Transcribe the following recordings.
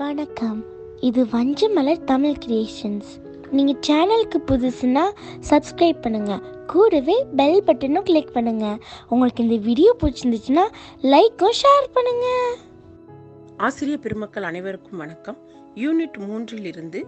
வணக்கம் இது வஞ்சமலர் தமிழ் கிரியேஷன்ஸ் நீங்கள் சேனலுக்கு புதுசுன்னா சப்ஸ்கிரைப் பண்ணுங்க கூடவே பெல் பட்டனும் கிளிக் பண்ணுங்க உங்களுக்கு இந்த வீடியோ பிடிச்சிருந்துச்சுன்னா லைக்கும் ஷேர் பண்ணுங்க ஆசிரியர் பெருமக்கள் அனைவருக்கும் வணக்கம் யூனிட் மூன்றில் இருந்து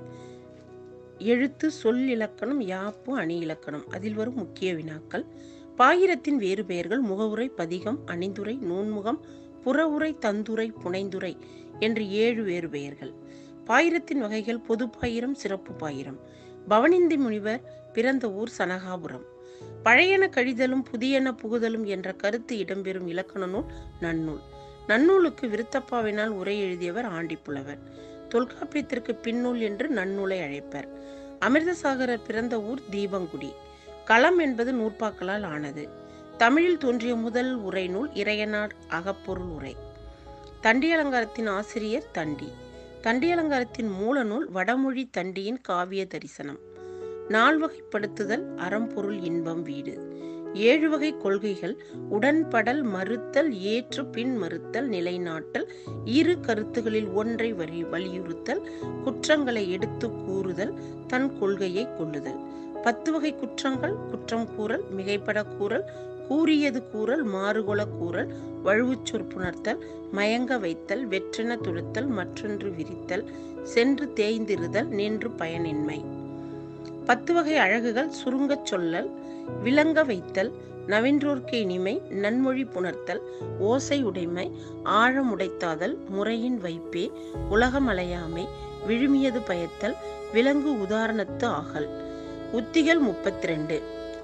எழுத்து சொல் இலக்கணம் யாப்பு அணி இலக்கணம் அதில் வரும் முக்கிய வினாக்கள் பாயிரத்தின் வேறு பெயர்கள் முகவுரை பதிகம் அணிந்துரை நூன்முகம் புறவுரை தந்துரை புனைந்துரை என்று ஏழு வேறு பெயர்கள் பாயிரத்தின் வகைகள் பொது பாயிரம் சிறப்பு பாயிரம் பவனிந்தி முனிவர் பிறந்த ஊர் சனகாபுரம் பழையன கழிதலும் புதியன புகுதலும் என்ற கருத்து இடம்பெறும் இலக்கண நூல் நன்னூல் நன்னூலுக்கு விருத்தப்பாவினால் உரை எழுதியவர் ஆண்டிப்புலவர் தொல்காப்பியத்திற்கு பின்னூல் என்று நன்னூலை அழைப்பர் அமிர்தசாகரர் பிறந்த ஊர் தீபங்குடி களம் என்பது நூற்பாக்களால் ஆனது தமிழில் தோன்றிய முதல் உரை நூல் இறையனார் அகப்பொருள் உரை தண்டி அலங்காரத்தின் ஆசிரியர் தண்டி தண்டி அலங்காரத்தின் மூல நூல் வடமொழி தண்டியின் காவிய தரிசனம் நால்வகைப்படுத்துதல் அறம்பொருள் இன்பம் வீடு ஏழு வகை கொள்கைகள் உடன்படல் மறுத்தல் ஏற்று பின் மறுத்தல் நிலைநாட்டல் இரு கருத்துகளில் ஒன்றை வரி வலியுறுத்தல் குற்றங்களை எடுத்து கூறுதல் தன் கொள்கையை கொள்ளுதல் பத்து வகை குற்றங்கள் குற்றம் கூறல் மிகைப்பட கூறல் கூறியது கூறல் மாறுகொள கூறல் வழுவுச் சொற்புணர்த்தல் மயங்க வைத்தல் வெற்றென துடுத்தல் மற்றொன்று விரித்தல் சென்று தேய்ந்திருதல் நின்று பயனின்மை பத்து வகை அழகுகள் சுருங்கச் சொல்லல் விளங்க வைத்தல் நவின்றோர்க்கு இனிமை நன்மொழி புணர்த்தல் ஓசை உடைமை ஆழம் உடைத்தாதல் முறையின் வைப்பே உலகமலையாமை விழுமியது பயத்தல் விலங்கு உதாரணத்து ஆகல் உத்திகள் முப்பத்தி ரெண்டு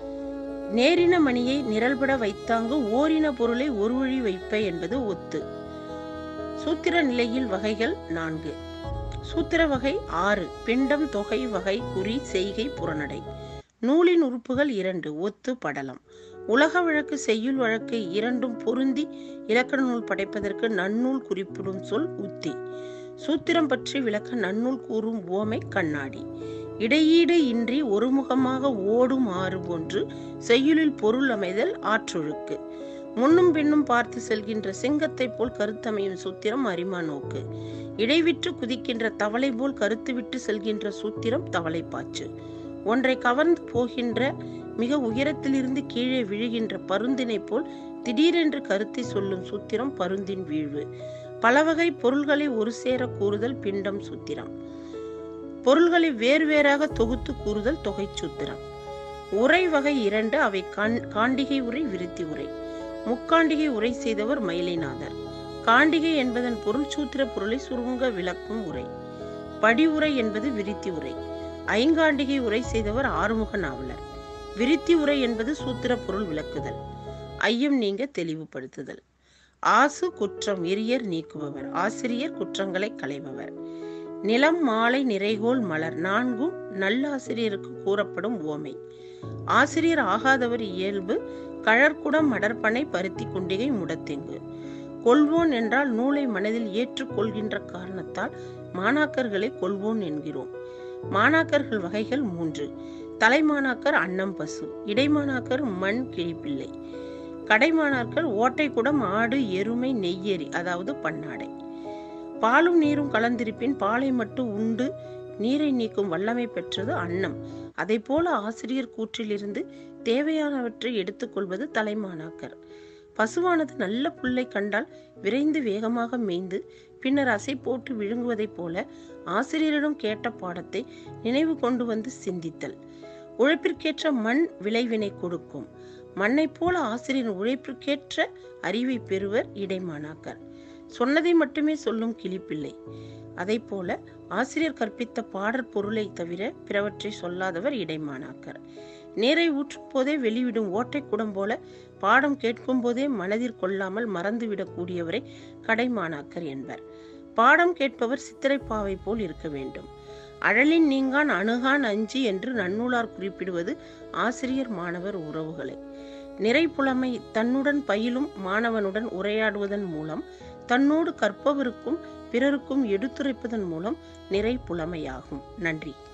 நேரின மணியை நிரல்பட வைத்தாங்கு ஓரின பொருளை ஒரு வழி வைப்ப என்பது ஒத்து சூத்திர நிலையில் வகைகள் நான்கு சூத்திர வகை ஆறு பிண்டம் தொகை வகை குறி செய்கை புறநடை நூலின் உறுப்புகள் இரண்டு ஒத்து படலம் உலக வழக்கு செய்யுள் வழக்கு இரண்டும் பொருந்தி இலக்கண நூல் படைப்பதற்கு நன்னூல் குறிப்பிடும் சொல் உத்தி சூத்திரம் பற்றி விளக்க நன்னூல் கூறும் ஓமை கண்ணாடி இடையீடு இன்றி ஒருமுகமாக ஓடும் ஆறு போன்று செய்யுளில் பொருள் அமைதல் ஆற்றொழுக்கு முன்னும் பின்னும் பார்த்து செல்கின்ற சிங்கத்தை போல் கருத்தமையும் சூத்திரம் அரிமா நோக்கு இடைவிற்று குதிக்கின்ற தவளை போல் கருத்து விட்டு செல்கின்ற சூத்திரம் தவளை பாச்சு ஒன்றை கவர்ந்து போகின்ற மிக உயரத்திலிருந்து கீழே விழுகின்ற பருந்தினை போல் திடீரென்று கருத்தை சொல்லும் சூத்திரம் பருந்தின் வீழ்வு பல வகை பொருள்களை ஒரு சேர கூறுதல் பிண்டம் சூத்திரம் பொருள்களை வேறு வேறாக தொகுத்து கூறுதல் தொகை சூத்திரம் உரை வகை இரண்டு அவை காண்டிகை உரை விருத்தி உரை முக்காண்டிகை உரை செய்தவர் மயிலைநாதர் காண்டிகை என்பதன் பொருள் சூத்திர பொருளை சுருங்க விளக்கும் உரை படி உரை என்பது விருத்தி உரை ஐங்காண்டிகை உரை செய்தவர் ஆறுமுக நாவலர் விருத்தி உரை என்பது சூத்திர பொருள் விளக்குதல் ஐயம் நீங்க தெளிவுபடுத்துதல் ஆசு குற்றம் எரியர் நீக்குபவர் ஆசிரியர் குற்றங்களை களைபவர் நிலம் மாலை நிறைகோல் மலர் நான்கும் நல்லாசிரியருக்கு கூறப்படும் ஓமை ஆசிரியர் ஆகாதவர் இயல்பு கழற்குடம் மடற்பனை பருத்தி குண்டிகை முடத்தெங்கு கொள்வோன் என்றால் நூலை மனதில் ஏற்றுக்கொள்கின்ற காரணத்தால் மாணாக்கர்களை கொள்வோன் என்கிறோம் மாணாக்கர்கள் வகைகள் மூன்று தலைமாணாக்கர் அன்னம் பசு இடைமாணாக்கர் மண் கிழிப்பிள்ளை கடைமாணாக்கர் ஓட்டைக்குடம் ஆடு எருமை நெய்யேறி அதாவது பன்னாடை பாலும் நீரும் கலந்திருப்பின் பாலை மட்டும் உண்டு நீரை நீக்கும் வல்லமை பெற்றது அன்னம் அதை போல ஆசிரியர் கூற்றிலிருந்து தேவையானவற்றை எடுத்துக்கொள்வது தலைமாணாக்கர் பசுவானது நல்ல புல்லை கண்டால் விரைந்து வேகமாக மேய்ந்து பின்னர் அசை போட்டு விழுங்குவதைப் போல ஆசிரியரிடம் கேட்ட பாடத்தை நினைவு கொண்டு வந்து சிந்தித்தல் உழைப்பிற்கேற்ற மண் விளைவினை கொடுக்கும் மண்ணை போல ஆசிரியரின் உழைப்பிற்கேற்ற அறிவை பெறுவர் இடைமாணாக்கர் சொன்னதை மட்டுமே சொல்லும் கிளிப்பிள்ளை அதை போல ஆசிரியர் கற்பித்த பாடற் பொருளை தவிர பிறவற்றை சொல்லாதவர் இடைமாணாக்கர் நீரை ஊற்றும் போதே வெளிவிடும் ஓட்டை குடம் போல பாடம் கேட்கும் போதே மனதில் கொள்ளாமல் மறந்துவிடக் கூடியவரை கடைமாணாக்கர் என்பர் பாடம் கேட்பவர் சித்திரைப்பாவை போல் இருக்க வேண்டும் அழலின் நீங்கான் அணுகான் அஞ்சி என்று நன்னூலார் குறிப்பிடுவது ஆசிரியர் மாணவர் உறவுகளை நிறைப்புலமை தன்னுடன் பயிலும் மாணவனுடன் உரையாடுவதன் மூலம் தன்னோடு கற்பவருக்கும் பிறருக்கும் எடுத்துரைப்பதன் மூலம் நிறை புலமையாகும் நன்றி